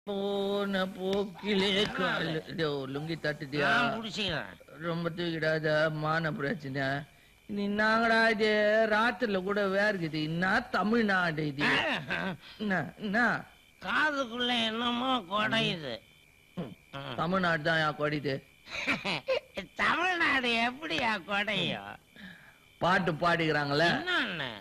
போன போக்கிலே கால் இதோ லுங்கி தட்டுட்டியா நான் முடிச்சுக்கிறேன் ரொம்ப தூக்கிடாத மான பிரச்சனை நீ நாங்கடா இது ராத்திரில கூட வேர்க்குது என்ன தமிழ்நாடு இது என்ன என்ன காதுக்குள்ள என்னமோ குடையுது ம், தமிழ்நாடு தான் யா கொடிது தமிழ்நாடு எப்படியா குடையும் பாட்டு பாடிக்கிறாங்களே என்னன்னு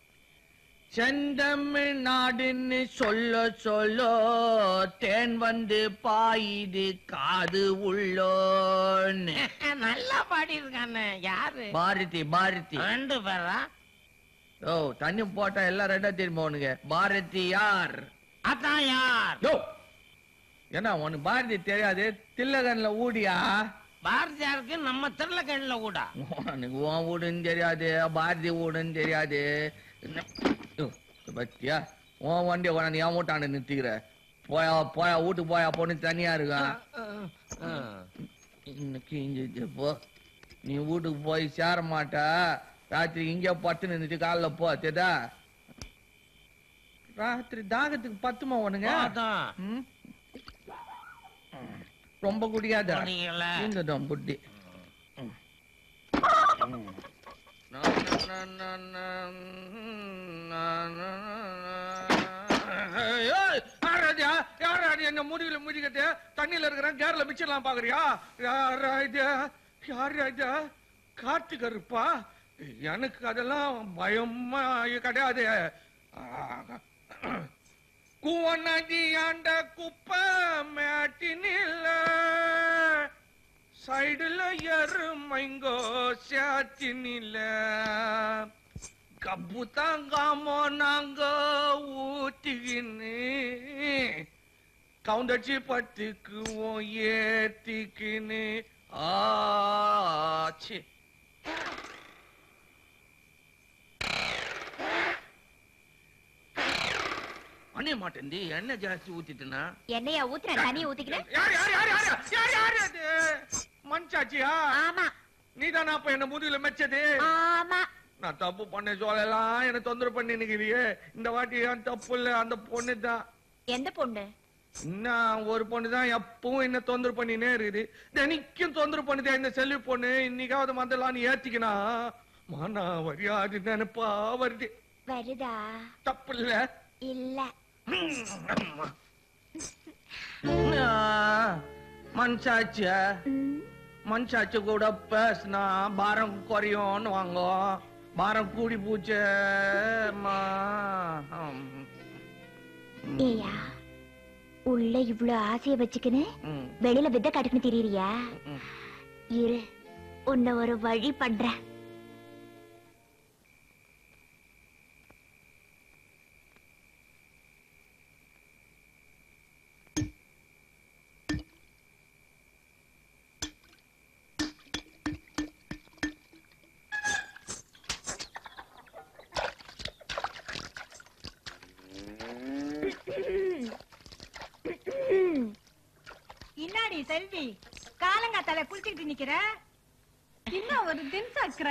செந்தமிழ்நாடுன்னு சொல்ல சொல்ல தேன் வந்து பாயுது காது உள்ளோன்னு நல்லா பாடியிருக்கானே யாரு பாரதி பாரதி ரெண்டு பேரா ஓ தண்ணி போட்டா எல்லாம் ரெண்டா திரும்ப உனக்கு பாரதி யார் அதான் யார் யோ என்ன உனக்கு பாரதி தெரியாது தில்லகன்ல ஊடியா பாரதியாருக்கு நம்ம திருளக்கண்ணில் கூட உனக்கு உன் வீடுன்னு தெரியாது பாரதி வீடுன்னு தெரியாது என்ன- யோ, பத்தியா உன் வண்டியை கொண்டாந்து என் வீட்டாண்டு நிறுத்திக்கிற போயா போயா வீட்டுக்கு போயா பொண்ணு தனியா இருக்கான் இன்னைக்கு இங்க போ நீ வீட்டுக்கு போய் சேர மாட்ட ராத்திரி இங்க பத்து நின்றுட்டு காலைல போ தெரியுதா ராத்திரி தாகத்துக்கு பத்துமா உனங்க அதான் ம்? ரொம்ப குடிக்காத குடிக்கல. இங்கதான் புட்டி என்ன முடியல முடிக்கிட்டு தண்ணியில இருக்கிறேன் கேர்ல மிச்சலாம் பாக்குறியா யாரா இது யாரா இது காத்து கருப்பா எனக்கு அதெல்லாம் பயமா கிடையாது குவநதி ஆண்ட குப்பை மேட்டினில்ல சைடுல எருமைங்கோ சாத்தினில்ல கப்பு தாங்காமோ நாங்க ஊத்திக்கின்னு கவுண்டச்சி பத்துக்குவோம் ஏத்திக்கின்னு ஆச்சு அணிய மாட்டேன்டி எண்ணெய் ஜாஸ்தி ஊத்திட்டுனா என்னையா ஊத்துற தண்ணிய ஊத்திக்கிறேன் யார் யார் யார் யார் யார் யார் அது மஞ்சாச்சியா ஆமா நீதானா அப்ப என்ன முதுகுல மெச்சது ஆமா நான் தப்பு பண்ண சொல்லலாம் என்ன தொந்தரவு பண்ணி நிக்கிறியே இந்த வாட்டி ஏன் தப்பு இல்ல அந்த பொண்ணு தான் எந்த பொண்ணு இன்னும் ஒரு பொண்ணு தான் எப்பவும் என்ன தொந்தரவு பண்ணினே இருக்குது தினைக்கும் தொந்தரவு பண்ணுதே இந்த செல்வி பொண்ணு இன்னைக்காவது வந்தலான்னு ஏத்திக்கினா மானா வரியாது நினைப்பா வருது வருதா தப்பு இல்ல இல்ல மனசாச்சியா ம், மனசாட்சி கூட பேசினா பாரம் குறையும்னு வாங்க பாரம் கூடி பூச்சேம்மா ஏயா உள்ள இவ்ளோ ஆசைய வச்சுக்கின்னு ம், வெளியில வித்த காட்டுக்குன்னு திரியறியா ம். இரு உன்னை ஒரு வழி பண்றேன் இன்னாடி செல்வி காலங்காத்தால குளிச்சுக்கிட்டு நிக்கிற இன்னும் ஒரு தின் சக்கர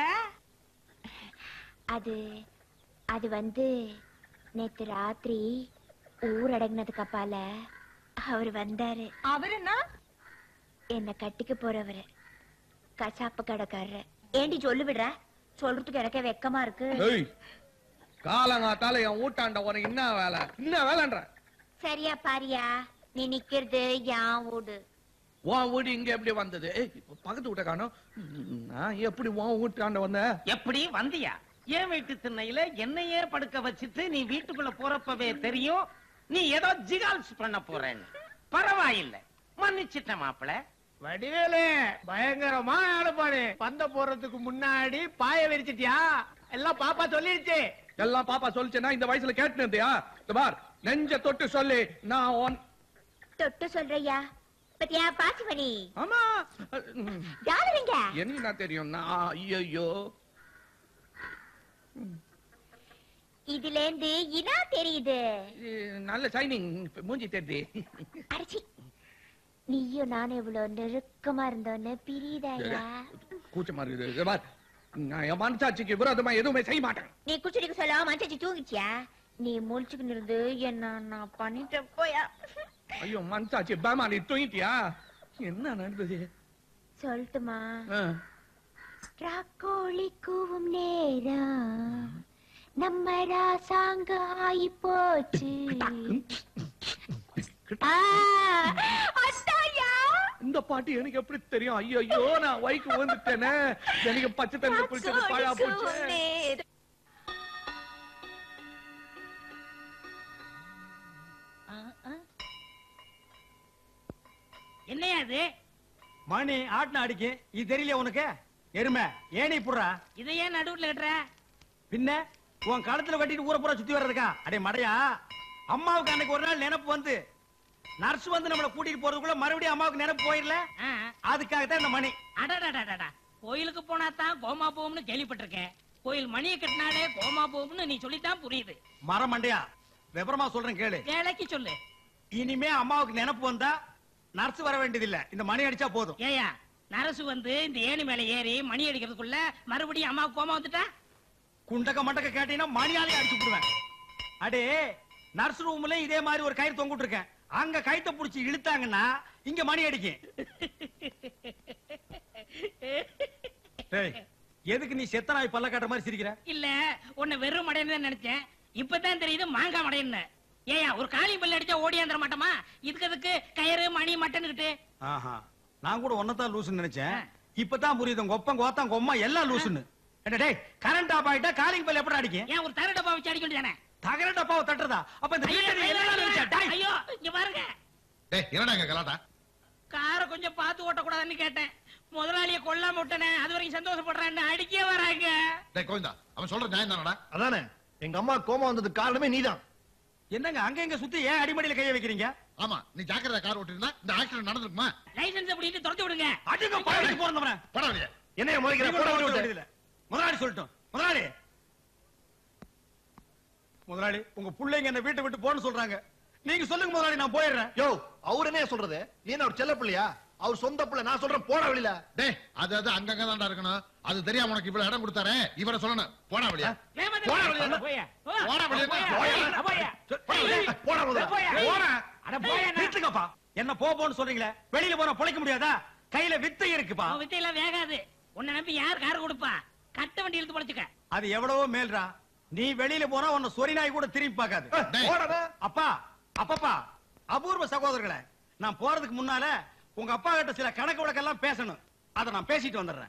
அது அது வந்து நேத்து ராத்திரி ஊர் அடங்கினதுக்கு அப்பால அவர் வந்தாரு அவருன்னா என்ன கட்டிக்க போறவரு கசாப்பு கடைக்காரரு ஏண்டி சொல்லு விடுற சொல்றதுக்கு எனக்கே வெக்கமா இருக்கு ஏய் காலங்காத்தால என் ஊட்டாண்ட உனக்கு என்ன வேலை என்ன வேலைன்ற சரியா பாரியா நீ நிக்கிறது யான் வீடு உன் வீடு இங்க எப்படி வந்தது ஏய், இப்ப பக்கத்து வீட்டை காணோம் நான் எப்படி உன் வீட்டாண்ட வந்த எப்படி வந்தியா என் வீட்டு திண்ணையில என்னையே படுக்க வச்சுட்டு நீ வீட்டுக்குள்ள போறப்பவே தெரியும் நீ ஏதோ ஜிகால்ஸ் பண்ண போறேன்னு பரவாயில்லை மன்னிச்சிட்ட மாப்பிள வடிவேலு பயங்கரமா ஆடுபாடு பந்த போறதுக்கு முன்னாடி பாய விரிச்சிட்டியா எல்லாம் பாப்பா சொல்லிடுச்சு எல்லாம் பாப்பா சொல்லிச்சேன்னா இந்த வயசுல கேட்டு இருந்தியா இந்த பார் நெஞ்ச தொட்டு சொல்லி நான் உன் தொட்டு சொல்றியா பத்தியா பாசிமணி ஆமா யாருங்க எனக்கு என்ன தெரியும் நான் ஐயோ இதுல இருந்து இனா தெரியுது நல்ல சைனிங் மூஞ்சி தெரியுது அடிச்சி நீயும் நானும் இவ்வளவு நெருக்கமா இருந்தோன்னு பிரியுதாயா கூச்சமா இருக்குது இது பார் நான் என் மனசாட்சிக்கு விரோதமா எதுவுமே செய்ய மாட்டேன் நீ குச்சிடிக்கு சொல்ல மனசாச்சி தூங்கிச்சியா நீ முழிச்சுக்கின்னு இருந்து என்ன நான் பண்ணிட்ட போயா ஐயோ மனசாச்சு பேமா நீ தூங்கிட்டியா என்ன நடந்தது சொல்லட்டுமா ஆ. ராக்கோழி கூவும் நேரம் நம்ம ராசாங்க ஆயி போச்சு ஆ, அத்தாயா இந்த பாட்டு எனக்கு எப்படி தெரியும் ஐயோ ஐயோ நான் வைக்கு வந்துட்டேனே எனக்கு பச்சை தண்ணி குளிச்சது பாழா ராக்கோழி போச்சு கூவும் நேரம். என்னையா அது மணி ஆட்டின அடிக்கு இது தெரியல உனக்கு எருமை ஏனி புடுறா இதை ஏன் நடுவுல கட்டுற பின்ன உன் கழுத்துல கட்டிட்டு ஊரை பூரா சுத்தி வர்றதுக்கா அடே மடையா அம்மாவுக்கு அன்னைக்கு ஒரு நாள் நினைப்பு வந்து நர்ஸ் வந்து நம்மள கூட்டிட்டு போறதுக்குள்ள மறுபடியும் அம்மாவுக்கு நினைப்பு போயிடல ஆ, அதுக்காகத்தான் இந்த மணி அடடடடடா கோயிலுக்கு போனா தான் கோமா போகும்னு கேள்விப்பட்டிருக்கேன் கோயில் மணியை கட்டினாலே கோமா போகும்னு நீ சொல்லித்தான் புரியுது மரம் மண்டையா விவரமா சொல்றேன் கேளு வேலைக்கு சொல்லு இனிமே அம்மாவுக்கு நினைப்பு வந்தா நர்ஸ் வர வேண்டியதில்ல இந்த மணி அடிச்சா போதும் ஏயா நரசு வந்து இந்த ஏணி மேல ஏறி மணி அடிக்கிறதுக்குள்ள மறுபடியும் அம்மாவுக்கு கோமா வந்துட்டா குண்டக்க மண்டக்க கேட்டீங்கன்னா மணியாலே அடிச்சு விடுவேன் அடே நர்ஸ் ரூம்ல இதே மாதிரி ஒரு கயிறு தொங்கிட்டு இருக்கேன் அங்க கயித்தை புடிச்சு இழுத்தாங்கன்னா இங்க மணி அடிக்கும் டேய், எதுக்கு நீ செத்த நாய் பல்ல காட்டுற மாதிரி சிரிக்கிற இல்ல உன்னை வெறும் மடையன்னு தான் நினைச்சேன் இப்பதான் தெரியுது மாங்காய் மடையன்னு ஏயா ஒரு காளி பல்லு அடிச்சா ஓடியாந்துட மாட்டோமா இதுக்கு அதுக்கு கயிறு மணி மட்டன்னுகிட்டு ஆஹா நான் கூட ஒன்னதான் லூசுன்னு நினைச்சேன் இப்பதான் புரியுது உங்க ஒப்பம் கோத்தம் உங்க அம்மா எல்லாம் லூசுன்னு என்ன டேய் கரண்ட் ஆஃப் ஆயிட்டா காலிங் பல் எப்படி அடிக்கும் ஏன் ஒரு தர டப்பா வச்சு அடிக்க வேண்டியதானே தகர டப்பாவை தட்டுறதா அப்ப இந்த ஐயோ, வீட்டை நீ ஐயோ, என்னடா நினைச்ச? டேய், ஐயோ இங்க பாருங்க டேய் என்னடா இங்க கலாட்டா காரை கொஞ்சம் பார்த்து ஓட்டக்கூடாதுன்னு கேட்டேன் முதலாளிய கொல்லாம விட்டனே அது வரைக்கும் சந்தோஷப்படுறான்னு அடிக்கே வராங்க டேய் கோவிந்தா அவன் சொல்ற நியாயம் தானடா அதானே எங்க அம்மா கோமா வந்ததுக்கு காரணமே நீதான் என்னங்க அங்க எங்க சுத்தி ஏன் அடிமடியில கைய வைக்கிறீங்க ஆமா நீ ஜாக்கிரதா கார் ஓட்டிருந்தா இந்த ஆக்சிடென்ட் நடந்திருக்குமா லைசன்ஸ் அப்படின்னு துரத்தி விடுங்க அடிங்க பாடி போறவன போடா வெளியே என்னைய முறைக்கிற போட விட்டு முதலாளி சொல்லட்டும் முதலாளி முதலாளி உங்க பிள்ளைங்க என்ன வீட்டை விட்டு போன்னு சொல்றாங்க நீங்க சொல்லுங்க முதலாளி நான் போயிடுறேன் யோ அவர் என்ன சொல்றது நீ என்ன அவர் செல்ல பிள்ளையா அவர் சொந்த பிள்ளை நான் சொல்றேன் போட வெளியில டேய் அது அது அங்கங்க தான்டா இருக்கணும் அது தெரியாம உனக்கு இவ்வளவு இடம் கொடுத்தாரே இவரை சொல்லணும் போடா வெளியே ஏமாந்து போடா போயா. வெளியே. போயா. போ. போடா வெளியே. போயா. போயா. போயா. போட முதல்ல போயா. போடா. அட போயா நான். நிறுத்துங்கப்பா என்ன போ போன்னு சொல்றீங்களே வெளியில போனா பொழைக்க முடியாதா கையில வித்தை இருக்குப்பா உன் வித்தையெல்லாம் வேகாது உன்னை நம்பி யார் கார் கொடுப்பா கட்ட வண்டி இழுத்து பொழைச்சுக்க அது எவ்வளவோ மேல்ரா நீ வெளியில போனா உன்னை சொரி நாய் கூட திரும்பி பார்க்காது டேய். போடா அப்பா அப்பப்பா அபூர்வ சகோதரர்களே நான் போறதுக்கு முன்னால உங்க அப்பா கிட்ட சில கணக்கு வழக்கெல்லாம் பேசணும் அதை நான் பேசிட்டு வந்துடுறேன்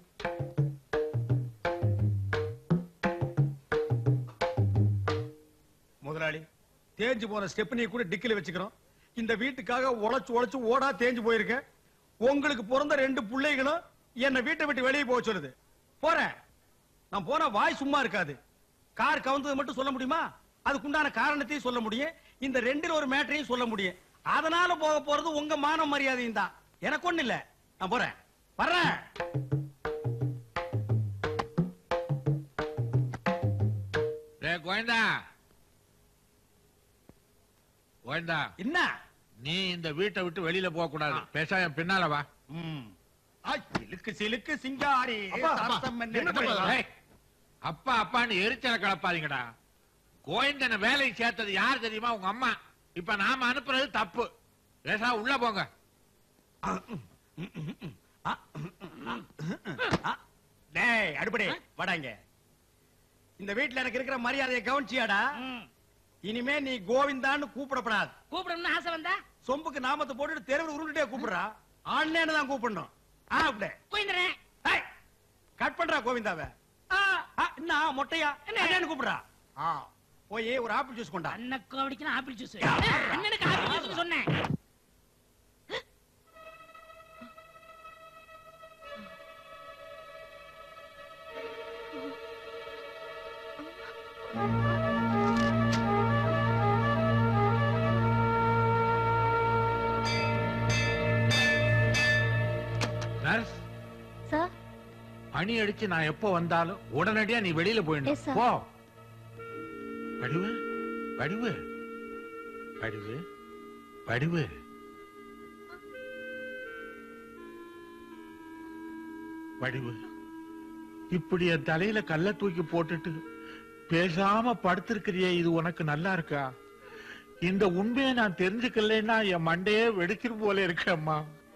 முதலாளி தேஞ்சு போன ஸ்டெப்னியை கூட டிக்கில வச்சுக்கிறோம் இந்த வீட்டுக்காக உழைச்சு உழைச்சு ஓடா தேஞ்சு போயிருக்கேன் உங்களுக்கு பிறந்த ரெண்டு பிள்ளைகளும் என்னை வீட்டை விட்டு வெளியே போக சொல்லுது போறேன் நான் போனா வாய் சும்மா இருக்காது கார் கவுந்தது மட்டும் சொல்ல முடியுமா அதுக்குண்டான காரணத்தையும் சொல்ல முடியும் இந்த ரெண்டில் ஒரு மேட்டரையும் சொல்ல முடியும் அதனால போக போறது உங்க மான மரியாதையும் தான் எனக்கு ஒண்ணு இல்ல நான் போறேன் வர்றேன் டேய் கோயந்தா கோயந்தா என்ன நீ இந்த வீட்டை விட்டு வெளியில போக கூடாது பேசாம என் பின்னால வா ம். ஆ, சிலுக்கு சிலுக்கு சிங்காரி அப்பா, அப்பா, சரசம் என்ன என்ன கதை? பண்ணலாம்? டேய், அப்பா அப்பான்னு எரிச்சல கலப்பாதீங்கடா கோயந்தனை வேலைக்கு சேர்த்தது யார் தெரியுமா உங்க அம்மா இப்ப நாம அனுப்புறது தப்பு பேசா உள்ள போங்க ஆ, டேய் அடுப்படே வாடாங்க இந்த வீட்டுல எனக்கு இருக்கிற மரியாதையை கவனிச்சியாடா ம். இனிமே நீ கோவிந்தான்னு கூப்பிடப்படாது கூப்பிடணும்னு ஆசை வந்தா சொம்புக்கு நாமத்தை போட்டுட்டு தெருவில் உருண்டுட்டே கூப்பிடுறா ஆன்லைன் தான் கூப்பிடணும் ஆ அப்படியே போயிருந்தேன் ஏய், கட் பண்றா கோவிந்தாவ என்ன மொட்டையா என்ன கூப்பிடுறா ஆ, போய் ஒரு ஆப்பிள் ஜூஸ் கொண்டா அண்ணக்கு அடிக்கணும் ஆப்பிள் ஜூஸ் யா. அண்ணனுக்கு ஆப்பிள் ஜூஸ் சொன்னேன் நர்ஸ் சார் பணி அடிச்சு நான் எப்போ வந்தாலும் உடனடியா நீ வெளியில Yes, போயிடணும் sir. போ வடிவு வடிவு வடிவு வடிவு வடிவு இப்படி என் தலையில கல்ல தூக்கி போட்டுட்டு பேசாம படுத்திருக்கிறியே இது உனக்கு நல்லா இருக்கா இந்த உண்மையை நான் தெரிஞ்சுக்கலைன்னா என் மண்டையே வெடிச்சிரு போல இருக்கேம்மா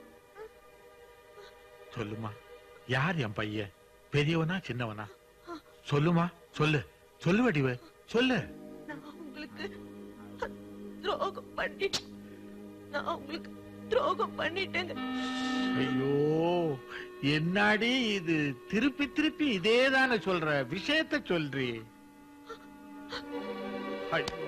சொல்லுமா யார் என் பையன் பெரியவனா சின்னவனா சொல்லுமா சொல்லு சொல்லு வடிவே சொல்லு நான் உங்களுக்கு துரோகம் பண்ணி நான் உங்களுக்கு துரோகம் பண்ணிட்டேங்க ஐயோ என்னாடி இது திருப்பி திருப்பி இதே தானே சொல்ற விஷயத்த சொல்றி ஐயோ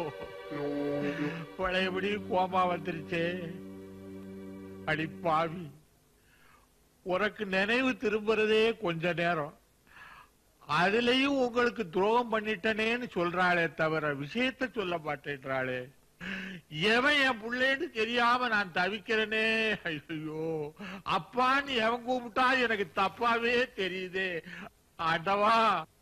பழையபடி கோமா வந்துருச்சே அடி பாவி உனக்கு நினைவு திரும்புறதே கொஞ்ச நேரம் அதுலயும் உங்களுக்கு துரோகம் பண்ணிட்டனேன்னு சொல்றாளே தவிர விஷயத்த சொல்ல மாட்டேன்றாளே எவன் என் புள்ளேன்னு தெரியாம நான் தவிக்கிறேனே ஐயோ அப்பான்னு எவன் கூப்பிட்டா எனக்கு தப்பாவே தெரியுதே ஆண்டவா